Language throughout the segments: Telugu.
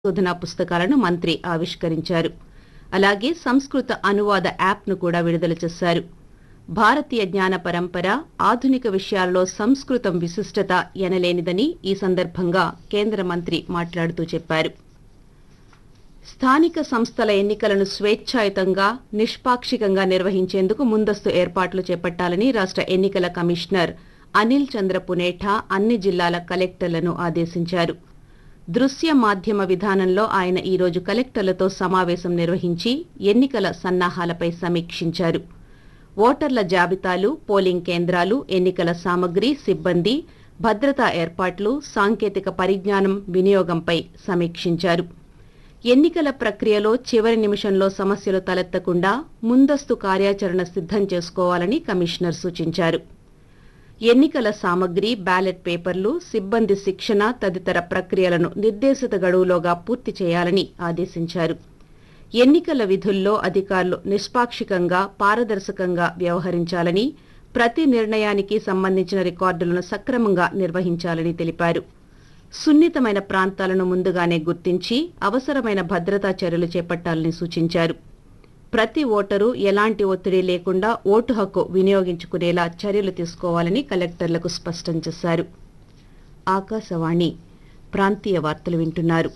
శోధనా పుస్తకాలను మంత్రి ఆవిష్కరించారు అలాగే సంస్కృత అనువాద యాప్ను కూడా విడుదల చేశారు భారతీయ జ్ఞాన పరంపర ఆధునిక విషయాల్లో సంస్కృతం విశిష్టత ఎనలేనిదని ఈ సందర్భంగా కేంద్ర మంత్రి మాట్లాడుతూ చెప్పారు స్థానిక సంస్థల ఎన్నికలను స్వేచ్ఛాయుతంగా నిష్పాక్షికంగా నిర్వహించేందుకు ముందస్తు ఏర్పాట్లు చేపట్టాలని రాష్ట్ర ఎన్నికల కమిషనర్ అనిల్ చంద్ర పునేఠా అన్ని జిల్లాల కలెక్టర్లను ఆదేశించారు దృశ్య మాధ్యమ విధానంలో ఆయన ఈ రోజు కలెక్టర్లతో సమావేశం నిర్వహించి ఎన్నికల సన్నాహాలపై సమీక్షించారు ఓటర్ల జాబితాలు పోలింగ్ కేంద్రాలు ఎన్నికల సామగ్రి సిబ్బంది భద్రతా ఏర్పాట్లు సాంకేతిక పరిజ్ఞానం వినియోగంపై సమీక్షించారు ఎన్నికల ప్రక్రియలో చివరి నిమిషంలో సమస్యలు తలెత్తకుండా ముందస్తు కార్యాచరణ సిద్ధం చేసుకోవాలని కమిషనర్ సూచించారు ఎన్నికల సామగ్రి బ్యాలెట్ పేపర్లు సిబ్బంది శిక్షణ తదితర ప్రక్రియలను నిర్దేశిత గడువులోగా పూర్తి చేయాలని ఆదేశించారు ఎన్నికల విధుల్లో అధికారులు నిష్పాక్షికంగా పారదర్శకంగా వ్యవహరించాలని ప్రతి నిర్ణయానికి సంబంధించిన రికార్డులను సక్రమంగా నిర్వహించాలని తెలిపారు సున్నితమైన ప్రాంతాలను ముందుగానే గుర్తించి అవసరమైన భద్రతా చర్యలు చేపట్టాలని సూచించారు ప్రతి ఓటరు ఎలాంటి ఒత్తిడి లేకుండా ఓటు హక్కు వినియోగించుకునేలా చర్యలు తీసుకోవాలని కలెక్టర్లకు స్పష్టం చేశారు ఆకాశవాణి ప్రాంతీయ వార్తలు వింటున్నారు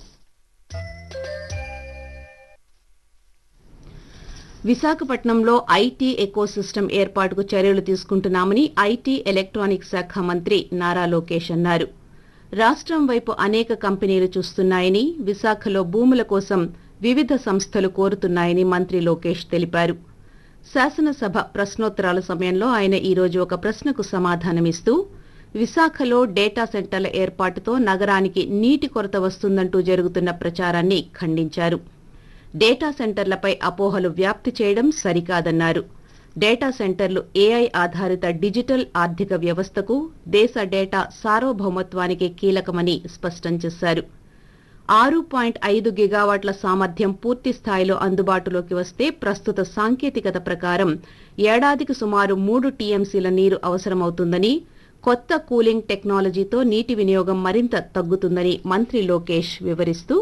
విశాఖపట్నంలో ఐటీ ఎకోసిస్టమ్ ఏర్పాటుకు చర్యలు తీసుకుంటున్నామని ఐటీ ఎలక్ట్రానిక్స్ శాఖ మంత్రి నారా లోకేష్ అన్నారు రాష్ట్రం వైపు అనేక కంపెనీలు చూస్తున్నాయని విశాఖలో భూముల కోసం వివిధ సంస్థలు కోరుతున్నాయని మంత్రి లోకేష్ తెలిపారు శాసనసభ ప్రశ్నోత్తరాల సమయంలో ఆయన ఈ రోజు ఒక ప్రశ్నకు సమాధానమిస్తూ విశాఖలో డేటా సెంటర్ల ఏర్పాటుతో నగరానికి నీటి కొరత వస్తుందంటూ జరుగుతున్న ప్రచారాన్ని ఖండించారు డేటా సెంటర్లపై అపోహలు వ్యాప్తి చేయడం సరికాదన్నారు డేటా సెంటర్లు ఏఐ ఆధారిత డిజిటల్ ఆర్థిక వ్యవస్థకు దేశ డేటా సార్వభౌమత్వానికి కీలకమని స్పష్టం చేశారు ఆరు పాయింట్ ఐదు గిగావాట్ల సామర్థ్యం పూర్తి స్థాయిలో అందుబాటులోకి వస్తే ప్రస్తుత సాంకేతికత ప్రకారం ఏడాదికి సుమారు మూడు టీఎంసీల నీరు అవసరమవుతుందని కొత్త కూలింగ్ టెక్నాలజీతో నీటి వినియోగం మరింత తగ్గుతుందని మంత్రి లోకేష్ వివరిస్తూ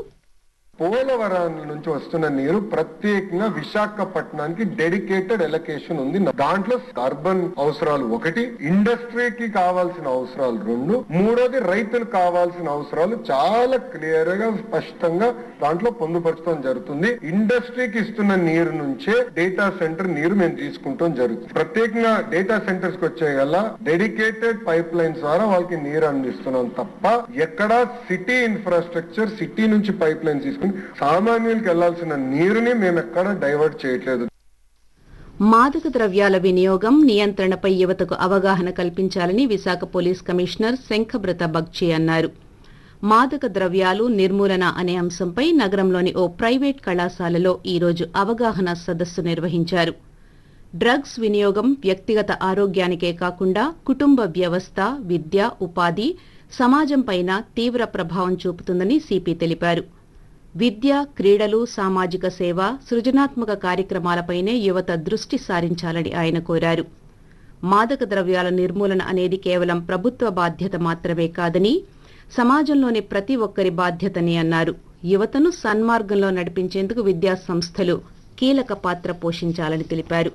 పోలవరం నుంచి వస్తున్న నీరు ప్రత్యేకంగా విశాఖపట్నానికి డెడికేటెడ్ ఎలకేషన్ ఉంది దాంట్లో అర్బన్ అవసరాలు ఒకటి ఇండస్ట్రీకి కావాల్సిన అవసరాలు రెండు మూడోది రైతులకు కావాల్సిన అవసరాలు చాలా క్లియర్ గా స్పష్టంగా దాంట్లో పొందుపరచడం జరుగుతుంది ఇండస్ట్రీకి ఇస్తున్న నీరు నుంచే డేటా సెంటర్ నీరు మేము తీసుకుంటాం జరుగుతుంది ప్రత్యేకంగా డేటా సెంటర్స్ కి వచ్చే గల డెడికేటెడ్ పైప్ లైన్స్ ద్వారా వాళ్ళకి నీరు అందిస్తున్నాం తప్ప ఎక్కడా సిటీ ఇన్ఫ్రాస్ట్రక్చర్ సిటీ నుంచి పైప్ లైన్స్ తీసుకుని సామాన్యులకు వెళ్లాల్సిన నీరుని మేము ఎక్కడ డైవర్ట్ చేయట్లేదు మాదక ద్రవ్యాల వినియోగం నియంత్రణపై యువతకు అవగాహన కల్పించాలని విశాఖ పోలీస్ కమిషనర్ శంఖబ్రత బగ్చి అన్నారు మాదక ద్రవ్యాలు నిర్మూలన అనే అంశంపై నగరంలోని ఓ ప్రైవేట్ కళాశాలలో ఈ రోజు అవగాహన సదస్సు నిర్వహించారు డ్రగ్స్ వినియోగం వ్యక్తిగత ఆరోగ్యానికే కాకుండా కుటుంబ వ్యవస్థ విద్య ఉపాధి సమాజంపైన తీవ్ర ప్రభావం చూపుతుందని సిపి తెలిపారు విద్య క్రీడలు సామాజిక సేవ సృజనాత్మక కార్యక్రమాలపైనే యువత దృష్టి సారించాలని ఆయన కోరారు మాదక ద్రవ్యాల నిర్మూలన అనేది కేవలం ప్రభుత్వ బాధ్యత మాత్రమే కాదని సమాజంలోని ప్రతి ఒక్కరి బాధ్యతని అన్నారు యువతను సన్మార్గంలో నడిపించేందుకు విద్యా సంస్థలు కీలక పాత్ర పోషించాలని తెలిపారు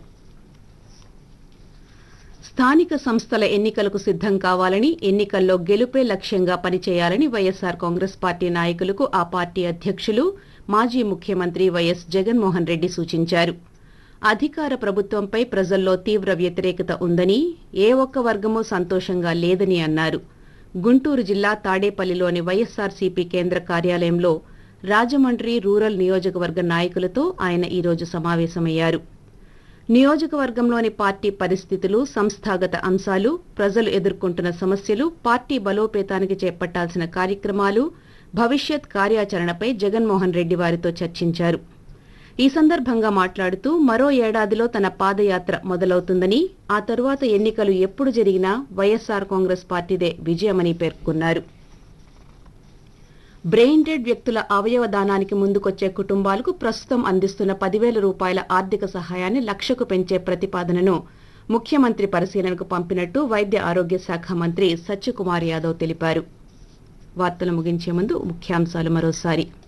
స్థానిక సంస్థల ఎన్నికలకు సిద్ధం కావాలని ఎన్నికల్లో గెలుపే లక్ష్యంగా పనిచేయాలని వైఎస్సార్ కాంగ్రెస్ పార్టీ నాయకులకు ఆ పార్టీ అధ్యక్షులు మాజీ ముఖ్యమంత్రి వైఎస్ జగన్మోహన్ రెడ్డి సూచించారు అధికార ప్రభుత్వంపై ప్రజల్లో తీవ్ర వ్యతిరేకత ఉందని ఏ ఒక్క వర్గమూ సంతోషంగా లేదని అన్నారు గుంటూరు జిల్లా తాడేపల్లిలోని వైఎస్సార్సీపీ కేంద్ర కార్యాలయంలో రాజమండ్రి రూరల్ నియోజకవర్గ నాయకులతో ఆయన ఈ రోజు సమావేశమయ్యారు నియోజకవర్గంలోని పార్టీ పరిస్థితులు సంస్థాగత అంశాలు ప్రజలు ఎదుర్కొంటున్న సమస్యలు పార్టీ బలోపేతానికి చేపట్టాల్సిన కార్యక్రమాలు భవిష్యత్ కార్యాచరణపై జగన్మోహన్ రెడ్డి వారితో చర్చించారు ఈ సందర్భంగా మాట్లాడుతూ మరో ఏడాదిలో తన పాదయాత్ర మొదలవుతుందని ఆ తరువాత ఎన్నికలు ఎప్పుడు జరిగినా వైఎస్సార్ కాంగ్రెస్ పార్టీదే విజయమని పేర్కొన్నారు బ్రెయిన్ డెడ్ వ్యక్తుల అవయవ దానానికి ముందుకొచ్చే కుటుంబాలకు ప్రస్తుతం అందిస్తున్న పదివేల రూపాయల ఆర్థిక సహాయాన్ని లక్షకు పెంచే ప్రతిపాదనను ముఖ్యమంత్రి పరిశీలనకు పంపినట్టు వైద్య ఆరోగ్య శాఖ మంత్రి సత్యకుమార్ యాదవ్ తెలిపారు వార్తలు ముగించే ముందు ముఖ్యాంశాలు మరోసారి